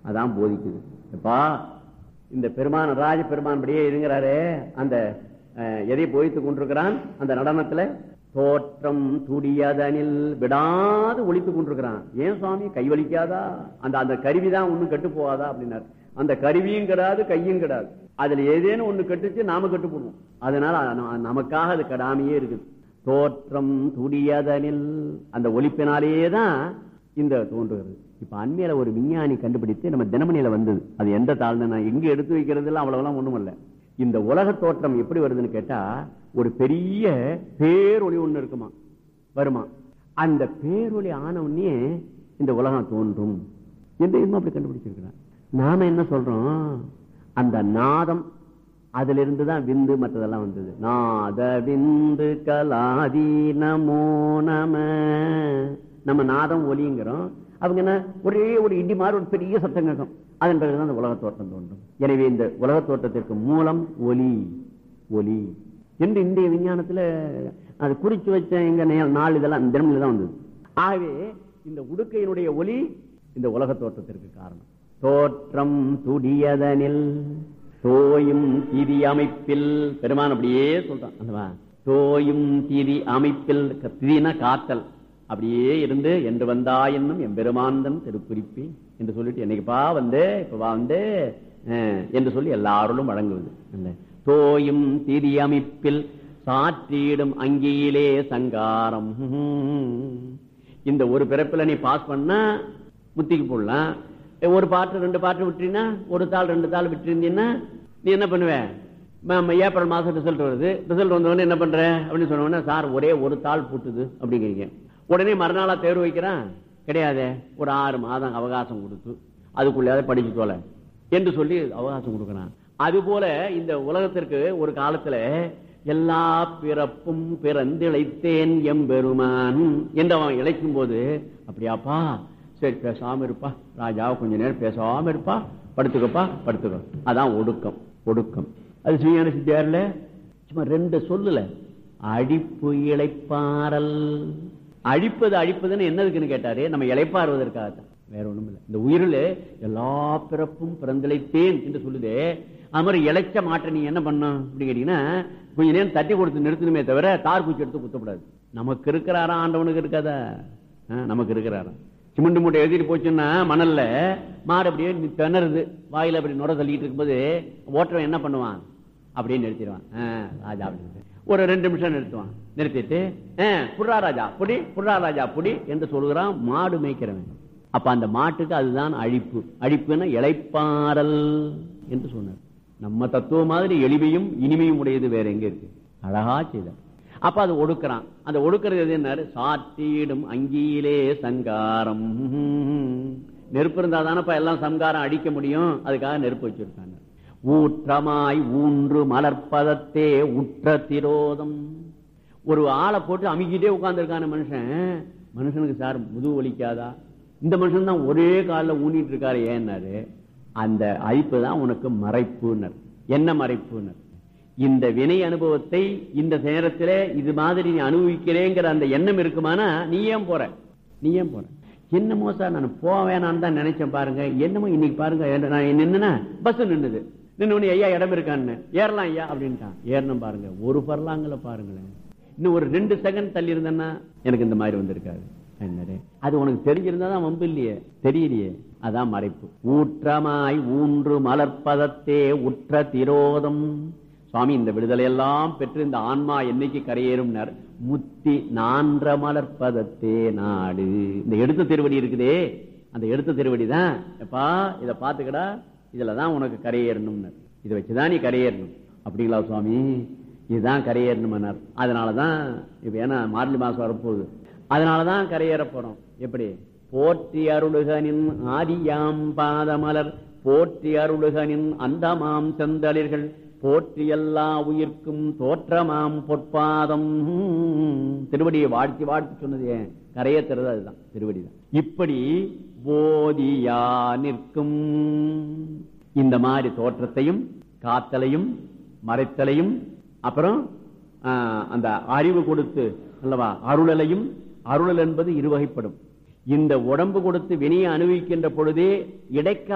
அதான் போதிக்குது எப்பா இந்த பெருமான் ராஜ பெருமான் படியே இருங்கிறாரே அந்த அஹ், எதை போதித்துக் கொண்டிருக்கிறான் அந்த நடனத்துல தோற்றம் துடியதனில் விடாது ஒழித்துக் கொண்டிருக்கிறான் ஏன் சுவாமி கை வலிக்காதா அந்த அந்த கருவிதான் ஒண்ணும் கெட்டு போகாதா அப்படின்னாரு அந்த கருவியும் கிடாது கையும் கிடாது அதுல ஏதேனும் ஒண்ணு கெட்டுச்சு நாம கெட்டு போடுவோம் அதனால ந- நமக்காக அது கடாமையே இருக்குது தோற்றம் துடியதனில் அந்த ஒழிப்பினாலேயே தான் இந்த தோன்றுகிறது இப்ப அண்மையில ஒரு விஞ்ஞானி கண்டுபிடித்து நம்ம தினமணியில வந்தது அது எந்த தாழ்ந்து நான் எங்க எடுத்து வைக்கிறது எல்லாம் அவ்வளவுலாம் ஒண்ணும் இல்ல இந்த உலக தோற்றம் எப்படி வருதுன்னு கேட்டா ஒரு பெரிய பேரொளி ஒண்ணு இருக்குமா வருமா அந்த பேரொளி ஆன உடனே இந்த உலகம் தோன்றும் என்று இன்னும் அப்படி கண்டுபிடிச்சிருக்கிறார் நாம என்ன சொல்றோம் அந்த நாதம் அதுல இருந்து தான் விந்து மற்றதெல்லாம் வந்தது நாத விந்து கலாதி நமோ நம நம்ம நாதம் ஒலிங்கிறோம் அவங்க என்ன ஒரே ஒரு இடி மாதிரி ஒரு பெரிய சத்தம் கேட்கும் அதன் பிறகுதான் அந்த உலக தோற்றம் தோன்றும் எனவே இந்த உலக தோற்றத்திற்கு மூலம் ஒலி ஒலி என்று இந்திய விஞ்ஞானத்துல அது குறிச்சு வச்ச எங்க நே- நாள் இதெல்லாம் தினமில் தான் வந்தது ஆகவே இந்த உடுக்கையினுடைய ஒலி இந்த உலக தோற்றத்திற்கு காரணம் தோற்றம் துடியதனில் தோயும் திதி அமைப்பில் பெருமான் அப்படியே சொல்றான் அல்லவா தோயும் திதி அமைப்பில் திதினா காத்தல் அப்படியே இருந்து என்று வந்தா என்னும் எம்பெருமாந்தன் திருக்குறிப்பி என்று சொல்லிட்டு என்னைக்குப்பா வந்து இப்ப வா வந்து அஹ், என்று சொல்லி எல்லாருளும் வழங்குவது இல்ல தோயும் திதி அமைப்பில் சாற்றியிடும் அங்கியிலே சங்காரம் இந்த ஒரு பிறப்பில் நீ பாஸ் பண்ணா முத்திக்கு போடலாம் ஒரு பாட்டு ரெண்டு பாட்டு விட்டுறீன்னா ஒரு தாள் ரெண்டு தாள் விட்டுருந்தீங்கன்னா நீ என்ன பண்ணுவ மேம் ஏப்ரல் மாசம் ரிசல்ட் வருது ரிசல்ட் வந்த உடனே என்ன பண்ற அப்படின்னு சொன்ன உடனே சார் ஒரே ஒரு தாள் பூட்டுது அப்படிங்கிறீங்க உடனே மறுநாளா தேர்வு வைக்கிறான் கிடையாதே ஒரு ஆறு மாதம் அவகாசம் கொடுத்து அதுக்குள்ளே படிச்சு தோல என்று சொல்லி அவகாசம் கொடுக்கறான் அது போல இந்த உலகத்திற்கு ஒரு காலத்துல எல்லா பிறப்பும் பிறந்திழைத்தேன் எம்பெருமான் என்று அவன் இழைக்கும் போது அப்படியாப்பா சரி பேசாம இருப்பா ராஜா கொஞ்ச நேரம் பேசாம இருப்பா படுத்துக்கப்பா படுத்துக்கோ அதான் ஒடுக்கம் ஒடுக்கம் அது சுயான சித்தியார்ல சும்மா ரெண்டு சொல்லல அழிப்பு இழைப்பாரல் அழிப்பது அழிப்பதுன்னு என்னதுக்குன்னு கேட்டாரு நம்ம இழைப்பாருவதற்காகத்தான் வேற ஒண்ணும் இல்லை இந்த உயிரில் எல்லா பிறப்பும் பிறந்திழைத்தேன் என்று சொல்லுதே அது மாதிரி இழைச்ச மாற்ற நீ என்ன பண்ணும் அப்படின்னு கேட்டீங்கன்னா கொஞ்ச நேரம் தட்டி கொடுத்து நிறுத்தணுமே தவிர தார் பூச்சி எடுத்து குத்தக்கூடாது நமக்கு இருக்கிறாரா ஆண்டவனுக்கு இருக்காதா ஆ, நமக்கு இருக்கிறாரா சிமெண்ட் மூட்டை எழுதிட்டு போச்சுன்னா மணல்ல மாடு அப்படியே நி- திணறுது வாயில அப்படி நுர தள்ளிட்டு இருக்கும்போது ஓட்டுறவன் என்ன பண்ணுவான் அப்படியே நிறுத்திடுவான் ஆ, ராஜா அப்படின்னு ஒரு ரெண்டு நிமிஷம் நிறுத்துவான் நிறுத்திட்டு ஆ, புட்ரா ராஜா புடி புட்ரா ராஜா புடி என்று சொல்லுகிறான் மாடு மேய்க்கிறவன் அப்ப அந்த மாட்டுக்கு அதுதான் அழிப்பு அழிப்புன்னா இளைப்பாறல் என்று சொன்னார் நம்ம தத்துவம் மாதிரி எளிமையும் இனிமையும் உடையது வேற எங்க இருக்கு அழகா செய்தார் அப்ப அது ஒடுக்குறான் அந்த ஒடுக்கிறது எது என்ன சாத்தியிடும் அங்கியிலே சங்காரம் நெருப்பு இருந்தா தானப்பா எல்லாம் சங்காரம் அடிக்க முடியும் அதுக்காக நெருப்பு வச்சிருக்காங்க ஊற்றமாய் ஊன்று மலர்ப்பதத்தே உற்ற திரோதம் ஒரு ஆளை போட்டு அமுக்கிட்டே உட்கார்ந்துருக்கான மனுஷன் மனுஷனுக்கு சார் முதுகு வலிக்காதா இந்த மனுஷன் தான் ஒரே காலில் ஊனிட்டு இருக்காரு ஏன்னாரு அந்த அழிப்பு தான் உனக்கு மறைப்புனர் என்ன மறைப்புனர் இந்த வினை அனுபவத்தை இந்த நேரத்துல இது மாதிரி நீ அனுபவிக்கிறேங்கிற அந்த எண்ணம் இருக்குமானா நீ ஏன் போற நீ ஏன் போற என்னமோ சார் நான் போவேனான்னு தான் நினைச்சேன் பாருங்க என்னமோ இன்னைக்கு பாருங்க என்ன- நான் நின்னுனா பஸ் நின்னுது நின்னு ஐயா இடம் இருக்கான்னு ஏறலாம் ஐயா அப்படின்ட்டான் ஏறணும் பாருங்க ஒரு பரலாங்கல பாருங்களேன் இன்னும் ஒரு ரெண்டு செகண்ட் தள்ளி இருந்தேன்னா எனக்கு இந்த மாதிரி வந்திருக்காரு என்னடே அது உனக்கு தெரிஞ்சிருந்தா தான் வம்பு இல்லையே தெரியலையே அதான் மறைப்பு ஊற்றமாய் ஊன்று மலர்ப்பதத்தே உற்ற திரோதம் சுவாமி இந்த விடுதலை எல்லாம் பெற்று இந்த ஆன்மா என்னைக்கு கரையேறும்னார் முத்தி நான்ற மலர்ப்பதத்தே நாடு இந்த எடுத்த திருவடி இருக்குதே அந்த எடுத்த திருவடி தான் எப்பா இதை பாத்துக்கடா இதுலதான் உனக்கு கரையேறணும்னு இதை வச்சுதான் நீ கரையேறணும் அப்படிங்களா சுவாமி இதுதான் கரையேறணும்னார் அதனாலதான் இப்ப ஏன்னா மார்கழி மாசம் வரப்போகுது அதனாலதான் கரையேற போறோம் எப்படி போற்றி அருளுகனின் ஆதியாம் பாதமலர் போற்றி அருளுகனின் அந்தமாம் செந்தளிர்கள் போற்றி எல்லா உயிர்க்கும் தோற்றமாம் பொற்பாதம் திருவடியை வாழ்த்தி வாழ்த்தி சொன்னது ஏன் கரையேற்றுறது அதுதான் திருவடி தான் இப்படி போதியா நிற்கும் இந்த மாதிரி தோற்றத்தையும் காத்தலையும் மறைத்தலையும் அப்புறம் ஆஹ், அந்த அறிவு கொடுத்து அல்லவா அருளலையும் அருளல் என்பது இருவகைப்படும் இந்த உடம்பு கொடுத்து வினையை அனுபவிக்கின்ற பொழுதே இடைக்க